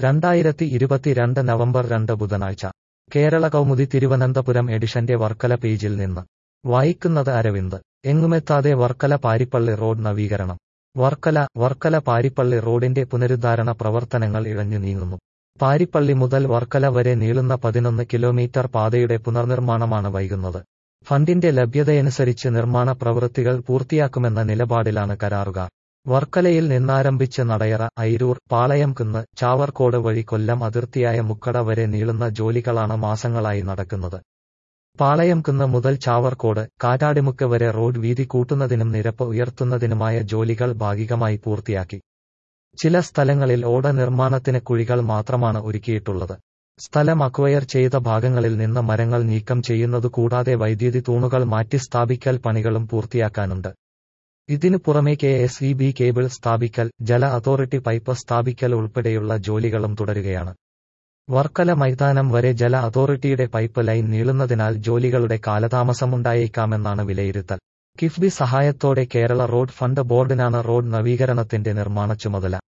രണ്ടായിരത്തി ഇരുപത്തിരണ്ട് നവംബർ രണ്ട് ബുധനാഴ്ച കേരള കൗമുദി തിരുവനന്തപുരം എഡിഷന്റെ വർക്കല പേജിൽ നിന്ന് വായിക്കുന്നത് അരവിന്ദ് എങ്ങുമെത്താതെ വർക്കല പാരിപ്പള്ളി റോഡ് നവീകരണം വർക്കല വർക്കല പാരിപ്പള്ളി റോഡിന്റെ പുനരുദ്ധാരണ പ്രവർത്തനങ്ങൾ ഇഴഞ്ഞു നീങ്ങുന്നു പാരിപ്പള്ളി മുതൽ വർക്കല വരെ നീളുന്ന പതിനൊന്ന് കിലോമീറ്റർ പാതയുടെ പുനർനിർമ്മാണമാണ് വൈകുന്നത് ഫണ്ടിന്റെ ലഭ്യതയനുസരിച്ച് നിർമ്മാണ പ്രവൃത്തികൾ പൂർത്തിയാക്കുമെന്ന നിലപാടിലാണ് കരാറുകാർ വർക്കലയിൽ നിന്നാരംഭിച്ച് നടയറ ഐരൂർ പാളയംകുന്ന് ചാവർക്കോട് വഴി കൊല്ലം അതിർത്തിയായ മുക്കട വരെ നീളുന്ന ജോലികളാണ് മാസങ്ങളായി നടക്കുന്നത് പാളയംകുന്ന് മുതൽ ചാവർക്കോട് കാറ്റാടിമുക്ക് വരെ റോഡ് വീതി കൂട്ടുന്നതിനും നിരപ്പ് ഉയർത്തുന്നതിനുമായ ജോലികൾ ഭാഗികമായി പൂർത്തിയാക്കി ചില സ്ഥലങ്ങളിൽ ഓട നിർമ്മാണത്തിന് കുഴികൾ മാത്രമാണ് ഒരുക്കിയിട്ടുള്ളത് സ്ഥലം അക്വയർ ചെയ്ത ഭാഗങ്ങളിൽ നിന്ന് മരങ്ങൾ നീക്കം ചെയ്യുന്നതു കൂടാതെ വൈദ്യുതി തൂണുകൾ മാറ്റി സ്ഥാപിക്കൽ പണികളും പൂർത്തിയാക്കാനുണ്ട് ഇതിനു പുറമെ K S E B cable സ്ഥാപിക്കൽ ജല അതോറിറ്റി പൈപ്പ് സ്ഥാപിക്കൽ ഉൾപ്പെടെയുള്ള ജോലികളും തുടരുകയാണ് വർക്കല മൈതാനം വരെ ജല അതോറിറ്റിയുടെ പൈപ്പ് ലൈൻ നീളുന്നതിനാൽ ജോലികളുടെ കാലതാമസമുണ്ടായേക്കാമെന്നാണ് വിലയിരുത്തൽ കിഫ്ബി സഹായത്തോടെ കേരള റോഡ് ഫണ്ട് ബോർഡിനാണ് റോഡ് നവീകരണത്തിന്റെ നിർമ്മാണ ചുമതല